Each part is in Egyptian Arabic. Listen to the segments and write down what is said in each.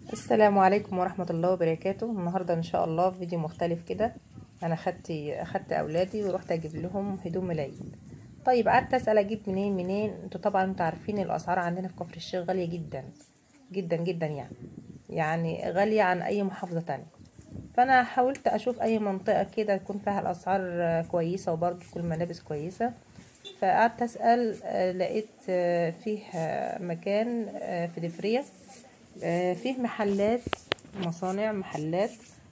السلام عليكم ورحمة الله وبركاته النهاردة ان شاء الله فيديو مختلف كده انا خدت اخدت اولادي ورحت اجيب لهم هدوم العيد طيب قعدت اسال اجيب منين منين انتوا طبعا انتوا عارفين الاسعار عندنا في كفر الشيخ غالية جدا جدا جدا يعني يعني غالية عن اي محافظة تانية فانا حاولت اشوف اي منطقة كده تكون فيها الاسعار كويسة وبرضه تكون ملابس كويسة فقعدت اسال آه، لقيت آه، فيه آه، مكان آه، في دفرية آه، فيه محلات مصانع محلات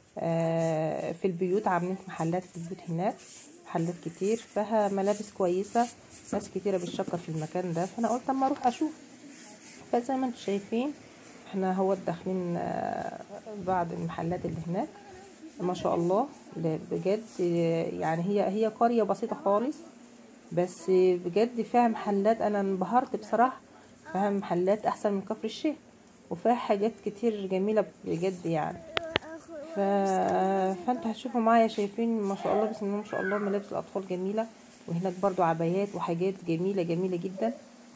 آه، في البيوت عاملين محلات في البيوت هناك محلات كتير فيها ملابس كويسة ناس كتيرة بتشكر في المكان ده فانا قلت اما اروح اشوف فزي ما انتم شايفين احنا هو داخلين آه، بعض المحلات اللي هناك ما شاء الله ل- بجد آه، يعني هي هي قرية بسيطة خالص بس بجد فيها محلات انا انبهرت بصراحة فيها محلات احسن من كفر الشيخ وفيها حاجات كتير جميلة بجد يعني ف... فانتوا هتشوفوا معايا شايفين ما شاء الله بسم الله ما شاء الله ملابس الاطفال جميلة وهناك برضو عبايات وحاجات جميلة جميلة جدا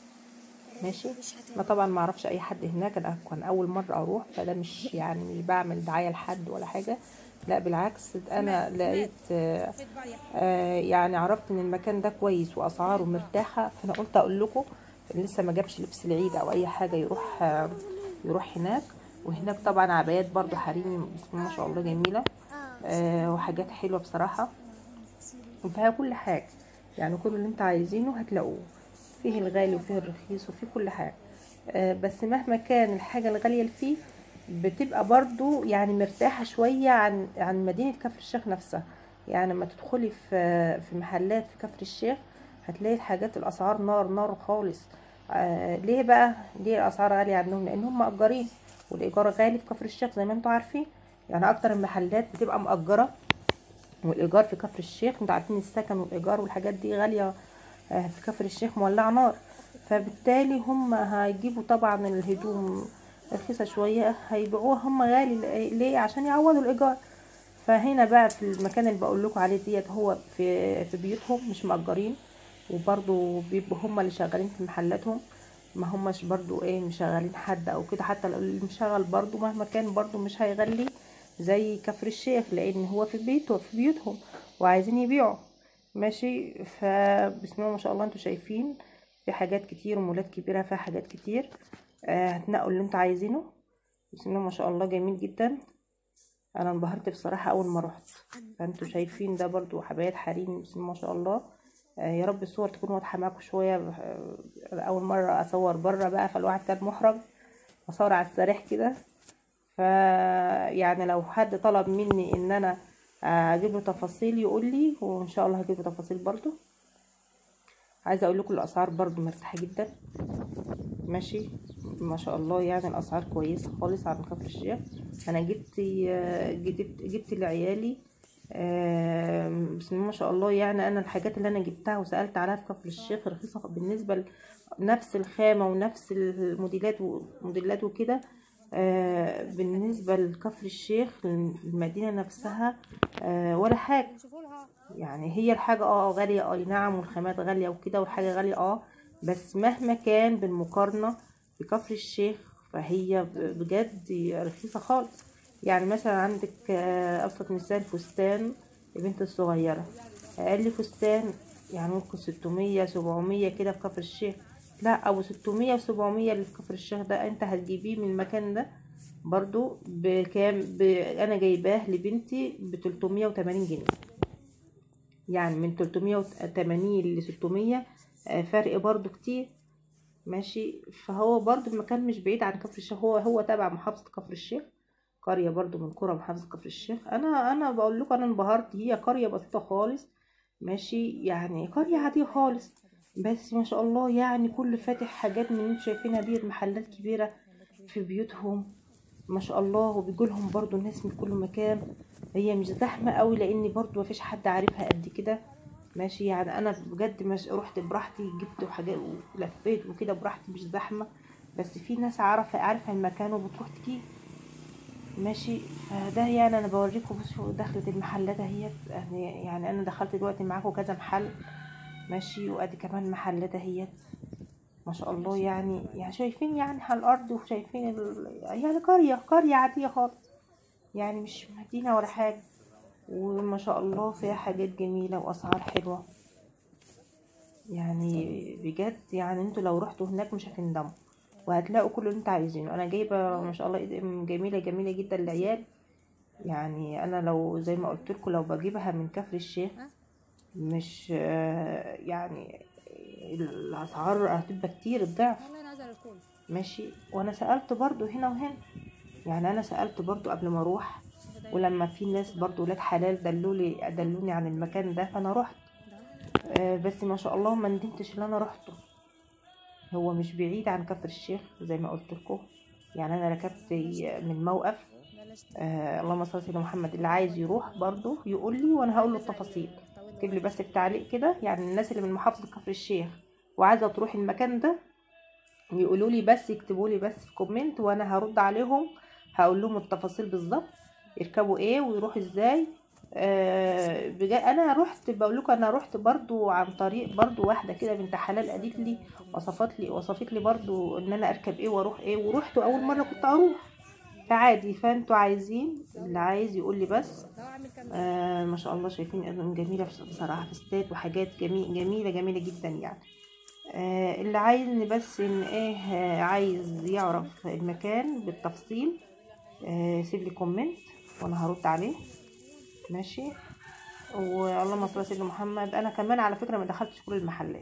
ماشي انا طبعا ما اعرفش اي حد هناك انا كان اول مره اروح فده مش يعني مش بعمل دعايه لحد ولا حاجه لا بالعكس انا لقيت آه، آه، يعني عرفت ان المكان ده كويس واسعاره مرتاحه فانا قلت اقول لكم لسه ما جابش لبس العيد او اي حاجه يروح آه، يروح هناك وهناك طبعا عبايات برضو حريمي بسم الله ما شاء الله جميله آه، وحاجات حلوه بصراحه وفيها كل حاجه يعني كل اللي انت عايزينه هتلاقوه فيه الغالي وفيه الرخيص وفيه كل حاجه آه، بس مهما كان الحاجه الغاليه اللي فيه بتبقى برضو يعني مرتاحه شويه عن عن مدينه كفر الشيخ نفسها يعني لما تدخلي في في محلات في كفر الشيخ هتلاقي الحاجات الاسعار نار نار خالص آه ليه بقى ليه الاسعار غاليه عندهم لان هم مأجرين والايجار غالي في كفر الشيخ زي ما انتم عارفين يعني اكتر المحلات بتبقى مأجره والايجار في كفر الشيخ انتوا عارفين السكن والايجار والحاجات دي غاليه آه، في كفر الشيخ مولعه نار فبالتالي هم هيجيبوا طبعا الهدوم رخيصه شويه هيبيعوها هم غالي ليه عشان يعوضوا الايجار فهنا بقى في المكان اللي بقول لكم عليه ديت هو في في بيوتهم مش مأجرين وبرضو بيبقوا هم اللي شغالين في محلاتهم ما همش برضو ايه مشغلين حد او كده حتى لو اللي مشغل برضو مهما كان برضو مش هيغلي زي كفر الشيخ لان هو في بيته في بيوتهم وعايزين يبيعوا ماشي فبسم الله ما شاء الله انتوا شايفين في حاجات كتير ومولات كبيرة فيها حاجات كتير آه هتنقوا اللي انتوا عايزينه بسم الله ما شاء الله جميل جدا انا انبهرت بصراحة اول ما رحت فانتوا شايفين ده برضو حبايات حريم بسم الله ما شاء الله آه يا رب الصور تكون واضحة معاكم شوية آه، اول مرة اصور بره بقى فالواحد كان محرج اصور على السريح كده ف يعني لو حد طلب مني ان انا اجيب له تفاصيل يقول لي وان شاء الله هجيب له تفاصيل برضو عايزه اقول لكم الاسعار برضو مرتاحه جدا ماشي ما شاء الله يعني الاسعار كويسه خالص عن كفر الشيخ انا جبت جبت جبت لعيالي آم، بسم الله ما شاء الله يعني انا الحاجات اللي انا جبتها وسالت عليها في كفر الشيخ رخيصه بالنسبه لنفس الخامه ونفس الموديلات وموديلات وكده آه، بالنسبه لكفر الشيخ المدينه نفسها آه، ولا حاجه يعني هي الحاجة اه غالية اه نعم والخامات غالية وكده والحاجة غالية اه بس مهما كان بالمقارنة بكفر الشيخ فهي ب- بجد رخيصة خالص يعني مثلا عندك آه، أبسط مثال فستان البنت الصغيرة أقل فستان يعني ممكن ستمية سبعمية كده في كفر الشيخ لا أو ستمية وسبعمية اللي في كفر الشيخ ده انت هتجيبيه من المكان ده برضو بكام ب... أنا جايباه لبنتي بتلتمية وتمانين جنيه يعني من 380 ل 600 آه، فرق برضو كتير ماشي فهو برضو المكان مش بعيد عن كفر الشيخ هو هو تبع محافظة كفر الشيخ قرية برضو من قرى محافظة كفر الشيخ انا انا بقول لكم انا انبهرت هي قرية بسيطة خالص ماشي يعني قرية عادية خالص بس ما شاء الله يعني كل فاتح حاجات من اللي انتوا شايفينها ديت محلات كبيرة في بيوتهم ما شاء الله وبيجولهم برضو الناس من كل مكان هي مش زحمة قوي لان برضو مفيش حد عارفها قد كده ماشي يعني انا بجد مش رحت براحتي جبت حاجات ولفيت وكده براحتي مش زحمة بس في ناس عارفة عارفة المكان وبتروح تجيب ماشي فده يعني انا بوريكم بصوا دخلت المحلات اهيت يعني يعني انا دخلت دلوقتي معاكم كذا محل ماشي وادي كمان محلات اهيت ما شاء الله يعني يعني شايفين يعني على الارض وشايفين ال... يعني قريه قريه عاديه خالص يعني مش مدينه ولا حاجه وما شاء الله فيها حاجات جميله واسعار حلوه يعني بجد يعني انتوا لو رحتوا هناك مش هتندموا وهتلاقوا كل اللي انتوا عايزينه انا جايبه ما شاء الله إيد- جميله جميله جدا للعيال يعني انا لو زي ما قلت لكم لو بجيبها من كفر الشيخ مش آه، يعني الاسعار هتبقى كتير الضعف والله نزل الكل ماشي وانا سالت برضو هنا وهنا يعني انا سالت برضو قبل ما اروح ولما في ناس برضو ولاد حلال دلولي دلوني عن المكان ده فانا رحت آه، بس ما شاء الله ما ندمتش اللي انا رحته هو مش بعيد عن كفر الشيخ زي ما قلت لكم يعني انا ركبت من موقف آه اللهم صل على سيدنا محمد اللي عايز يروح برضو يقول لي وانا هقول له التفاصيل اكتب لي بس التعليق كده يعني الناس اللي من محافظة كفر الشيخ وعايزة تروح المكان ده يقولوا لي بس يكتبوا لي بس في كومنت وانا هرد عليهم هقول لهم التفاصيل بالظبط يركبوا ايه ويروحوا ازاي آه بجا انا رحت بقول لكم انا رحت برضو عن طريق برضو واحده كده بنت حلال قالت لي وصفت لي وصفت لي برضو ان انا اركب ايه واروح ايه ورحت اول مره كنت اروح فعادي فانتوا عايزين اللي عايز يقول لي بس آه ما شاء الله شايفين إنهم جميله بصراحه فستات وحاجات جميل جميله جميله جدا يعني آه اللي عايزني بس ان ايه آه عايز يعرف المكان بالتفصيل آه سيب لي كومنت وانا هرد عليه ماشي واللهم صل على سيدنا محمد انا كمان على فكره ما دخلتش كل المحلات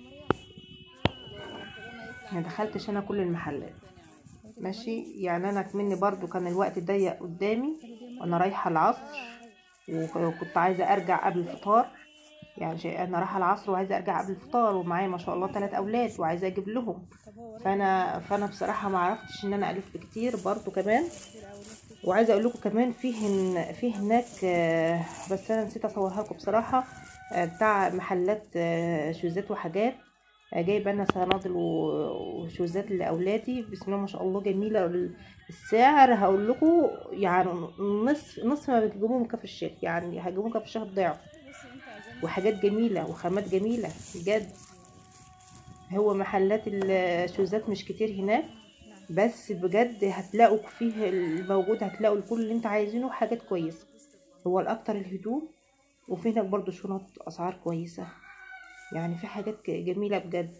ما دخلتش انا كل المحلات ماشي يعني انا كمني برضو كان الوقت ضيق قدامي وانا رايحه العصر وكنت عايزه ارجع قبل الفطار يعني شيء انا رايحه العصر وعايزه ارجع قبل الفطار ومعايا ما شاء الله ثلاث اولاد وعايزه اجيب لهم فانا فانا بصراحه ما عرفتش ان انا الف كتير برضو كمان وعايزه اقول لكم كمان في هن في هناك آه، بس انا نسيت اصورها لكم بصراحه آه، بتاع محلات آه، شوزات وحاجات آه، جايبه انا صنادل و- وشوزات لاولادي بسم الله ما شاء الله جميله السعر هقول لكم يعني نصف نصف ما بتجيبوه من كفر الشيخ يعني هتجيبوه من كفر الشيخ ضعف وحاجات جميله وخامات جميله بجد هو محلات الشوزات مش كتير هناك بس بجد هتلاقوا فيه الموجود هتلاقوا الكل اللي انت عايزينه حاجات كويسه هو الاكتر الهدوم وفي هناك برضو شنط اسعار كويسه يعني في حاجات ك- جميله بجد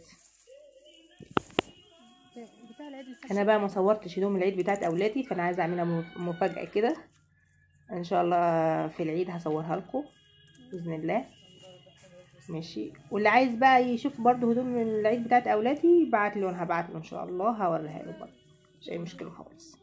بتاع العيد الفشل انا بقى ما صورتش هدوم العيد بتاعت اولادي فانا عايزه اعملها مف- مفاجاه كده ان شاء الله في العيد هصورها لكم باذن الله ماشي واللي عايز بقى يشوف برضو هدوم العيد بتاعت اولادي بعت له انا هبعت له ان شاء الله هوريها له برضو مش اي مشكله خالص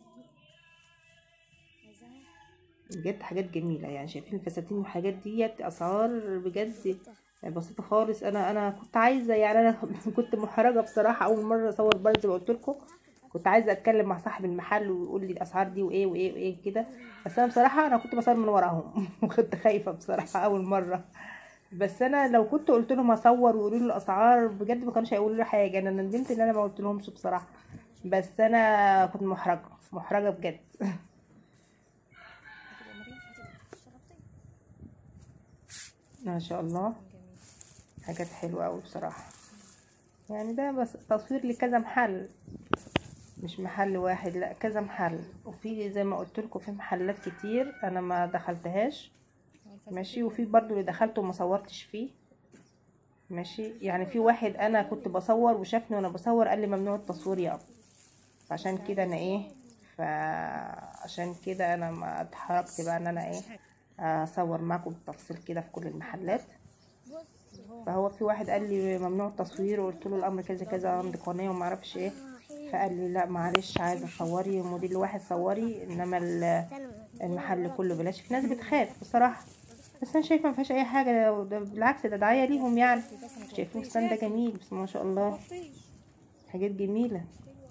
بجد حاجات جميله يعني شايفين الفساتين والحاجات ديت اسعار بجد بسيطه خالص انا انا كنت عايزه يعني انا كنت محرجه بصراحه اول مره اصور برضه زي ما قلت لكم كنت عايزه اتكلم مع صاحب المحل ويقول لي الاسعار دي وايه وايه وايه كده بس انا بصراحه انا كنت بصور من وراهم وكنت خايفه بصراحه اول مره بس انا لو كنت قلت لهم اصور ويقولوا لي الاسعار بجد ما كانوش هيقولوا لي حاجه انا ندمت ان انا ما قلت لهمش بصراحه بس انا كنت محرجه محرجه بجد ما شاء الله حاجات حلوه قوي بصراحه يعني ده بس تصوير لكذا محل مش محل واحد لا كذا محل وفي زي ما قلت لكم في محلات كتير انا ما دخلتهاش ماشي وفي برضو اللي دخلته وما صورتش فيه ماشي يعني في واحد انا كنت بصور وشافني وانا بصور قال لي ممنوع التصوير يا أبو. فعشان كده انا ايه فعشان كده انا ما اتحركت بقى ان انا ايه اصور معاكم بالتفصيل كده في كل المحلات فهو في واحد قال لي ممنوع التصوير وقلت له الامر كذا كذا عندي قناه وما اعرفش ايه فقال لي لا معلش عايزه تصوري موديل واحد صوري انما ال- المحل كله بلاش في ناس بتخاف بصراحه بس انا شايفه ما فيهاش اي حاجه ده- ده بالعكس ده دعايه ليهم يعني شايفين الفستان ده جميل بسم الله ما شاء الله حاجات جميله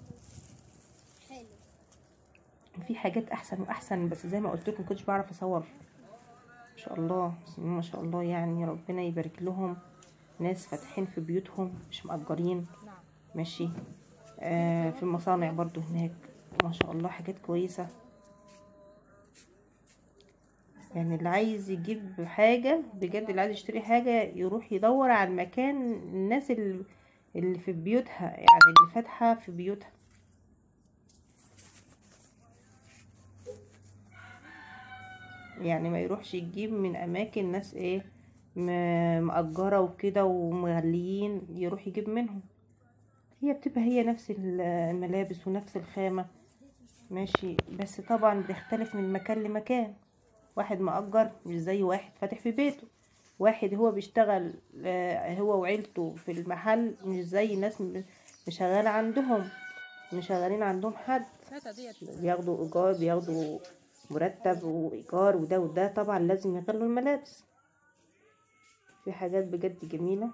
في حاجات احسن واحسن بس زي ما قلت لكم كنتش بعرف اصور ما شاء الله بسم الله ما شاء الله يعني ربنا يبارك لهم ناس فاتحين في بيوتهم مش مأجرين ماشي آه في المصانع برضو هناك ما شاء الله حاجات كويسة يعني اللي عايز يجيب حاجة بجد اللي عايز يشتري حاجة يروح يدور على المكان الناس اللي اللي في بيوتها يعني اللي فاتحة في بيوتها يعني ما يروحش يجيب من اماكن ناس ايه م- مأجرة وكده ومغليين يروح يجيب منهم هي بتبقى هي نفس ال- الملابس ونفس الخامة ماشي بس طبعا بتختلف من مكان لمكان واحد مأجر مش زي واحد فاتح في بيته واحد هو بيشتغل آه، هو وعيلته في المحل مش زي ناس م- مشغلة عندهم مشغلين عندهم حد هاتها ديت بياخدوا ايجار بياخدوا مرتب وايجار وده وده طبعا لازم يغلوا الملابس في حاجات بجد جميله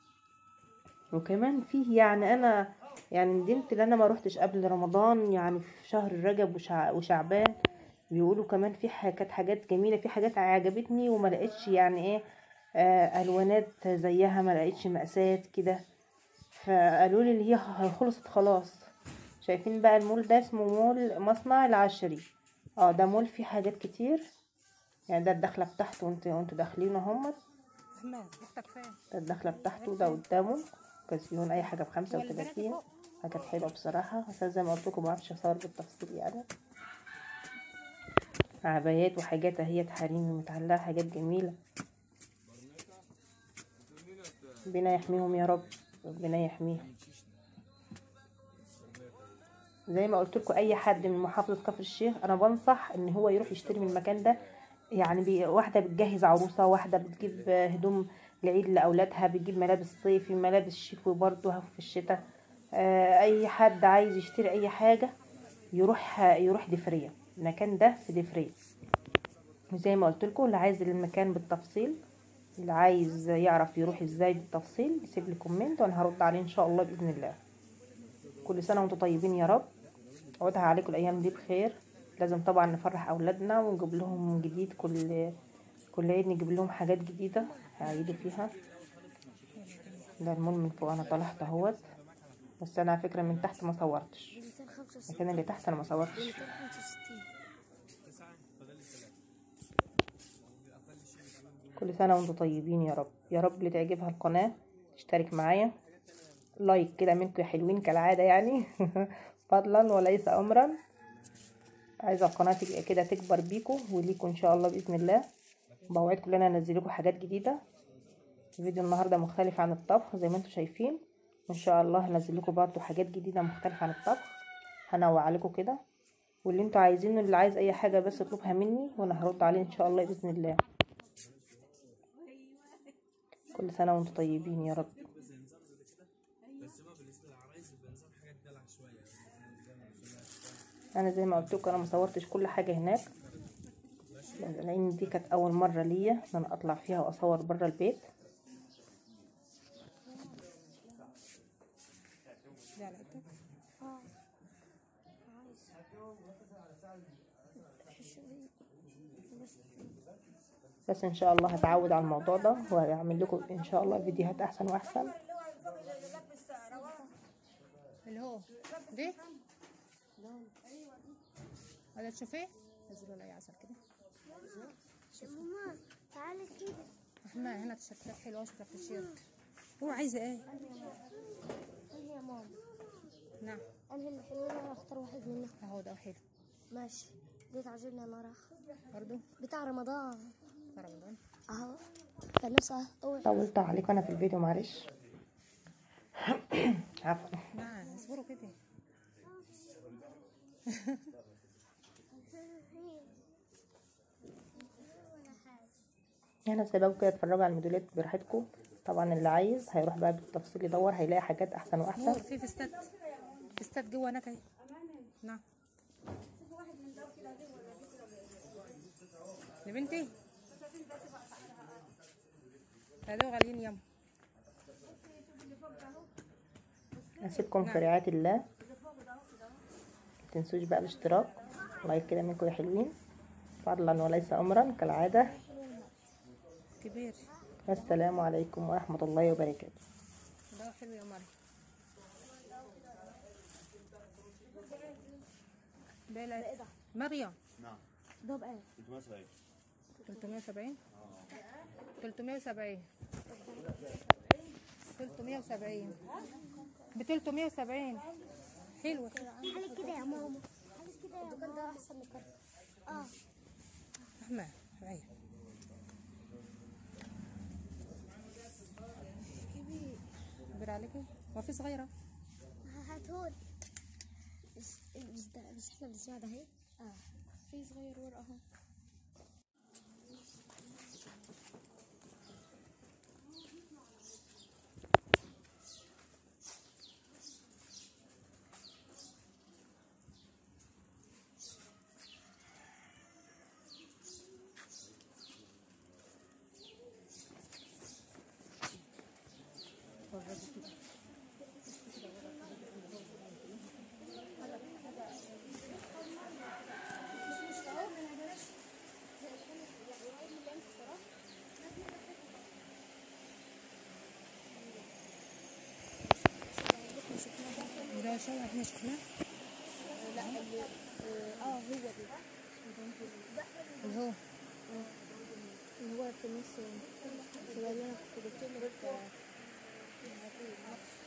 وكمان فيه يعني انا يعني ندمت ان انا ما روحتش قبل رمضان يعني في شهر رجب وشع... وشعبان بيقولوا كمان في ح- كانت حاجات جميله في حاجات عجبتني وما لقيتش يعني ايه آه الوانات زيها ما لقيتش مقاسات كده فقالوا لي اللي هي خلصت خلاص شايفين بقى المول ده اسمه مول مصنع العشري اه ده مول فيه حاجات كتير يعني ده الدخله بتاعته وانت وانتوا داخلين اهمت احمد اختك فين ده الدخله بتاعته ده قدامه كازيون اي حاجه بخمسة وتلاتين حاجات حلوه بصراحه عشان زي ما قلت لكم معرفش اصور بالتفصيل يعني عبايات وحاجات اهيت حريمي متعلقه حاجات جميله ربنا يحميهم يا رب ربنا يحميهم زي ما قلت لكم اي حد من محافظه كفر الشيخ انا بنصح ان هو يروح يشتري من المكان ده يعني بي واحده بتجهز عروسه واحده بتجيب هدوم العيد لاولادها بتجيب ملابس صيفي ملابس شتوي برضه في الشتاء آه، اي حد عايز يشتري اي حاجه يروح يروح دفريه المكان ده في دفريه زي ما قلت لكم اللي عايز المكان بالتفصيل اللي عايز يعرف يروح ازاي بالتفصيل يسيب لي كومنت وانا هرد عليه ان شاء الله باذن الله كل سنه وانتم طيبين يا رب عودها عليكم الايام دي بخير لازم طبعا نفرح اولادنا ونجيب لهم جديد كل كل عيد نجيب لهم حاجات جديده هيعيدوا فيها ده المول من فوق انا طلعت اهوت بس انا على فكره من تحت ما صورتش 265 المكان اللي تحت انا ما صورتش 265 كل سنة وانتم طيبين يا رب يا رب اللي تعجبها القناة تشترك معايا لايك كده منكم يا حلوين كالعادة يعني فضلا وليس أمرا عايزة القناة تبقى كده تكبر بيكم وليكم إن شاء الله بإذن الله بوعدكم ان انا انزل لكم حاجات جديدة فيديو النهاردة مختلف عن الطبخ زي ما انتم شايفين وإن شاء الله هنزل لكم برضو حاجات جديدة مختلفة عن الطبخ هنوع عليكم كده واللي انتوا عايزينه اللي عايز اي حاجة بس اطلبها مني وانا هرد عليه ان شاء الله بإذن الله كل سنة وانتم طيبين يا رب انا زي ما قلت لكم انا مصورتش كل حاجة هناك لان دي كانت اول مرة ليا ان انا اطلع فيها واصور برا البيت ده على قدك اه عايز حشوي بس بس ان شاء الله هتعود على الموضوع ده وهعمل لكم ان شاء الله فيديوهات احسن واحسن اللي هو دي هذا تشوفيه نزلوا لي عسل كده ماما تعالي كده احنا هنا تيشيرتات حلوه شوف التيشيرت هو عايزه ايه انهي يا ماما نعم انهي اللي حلوين انا اختار واحد منهم اهو ده حلو ماشي دي تعجبني انا راح برضو بتاع رمضان في رمضان اهو كان نفسها اول طولت عليكم انا في الفيديو معلش عفوا نعم اصبروا كده يعني سيبكم كده اتفرجوا على الموديلات براحتكم طبعا اللي عايز هيروح بقى بالتفصيل يدور هيلاقي حاجات احسن نور واحسن في فستات فستات جوه هناك اهي نعم يا بنتي هذول غاليين يم اسيبكم في رعاية الله متنسوش بقى الاشتراك لايك كده منكم يا حلوين فضلا وليس امرا كالعادة كبير السلام عليكم ورحمة الله وبركاته ده حلو يا مريم ده لا مريم ده بقى 370 370 370 ب 370 حلوة حالك كده يا ماما حالك كده يا الدكان ده احسن من كده اه احمد عيب كبير عليكي هو في صغيرة هاتهولي مش مش ده مش احنا بنسمع ده اهي اه في صغير ورقة اهو ده شو احنا شفناه لا اه هو ده اللي هو اللي هو في النص شبه اللي انا كنت جبت لك